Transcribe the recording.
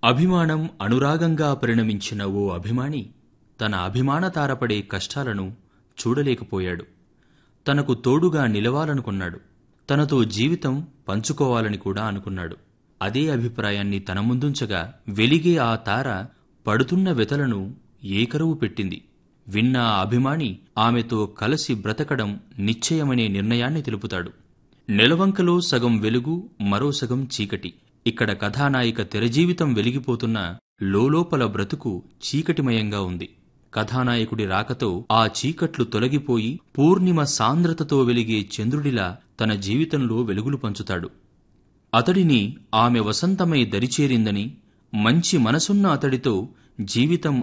అభిమానం అనురాగంగా పరిణమించిన ఓ అభిమాని తన అభిమాన తారపడే కష్టాలను చూడలేకపోయాడు తనకు తోడుగా నిలవాలనుకున్నాడు తనతో జీవితం పంచుకోవాలని కూడా అనుకున్నాడు అదే అభిప్రాయాన్ని తన ముందుంచగా వెలిగే ఆ తార పడుతున్న వెతలను ఏకరువు పెట్టింది విన్న ఆ అభిమాని ఆమెతో కలిసి బ్రతకడం నిశ్చయమనే నిర్ణయాన్ని తెలుపుతాడు నెలవంకలో సగం వెలుగు మరో సగం చీకటి ఇక్కడ కథానాయిక తెరజీవితం వెలిగిపోతున్న లోలోపల బ్రతుకు చీకటిమయంగా ఉంది కథానాయకుడి రాకతో ఆ చీకట్లు తొలగిపోయి పూర్ణిమ సాంద్రతతో వెలిగే చంద్రుడిలా తన జీవితంలో వెలుగులు పంచుతాడు అతడిని ఆమె వసంతమై దరిచేరిందని మంచి మనసున్న అతడితో జీవితం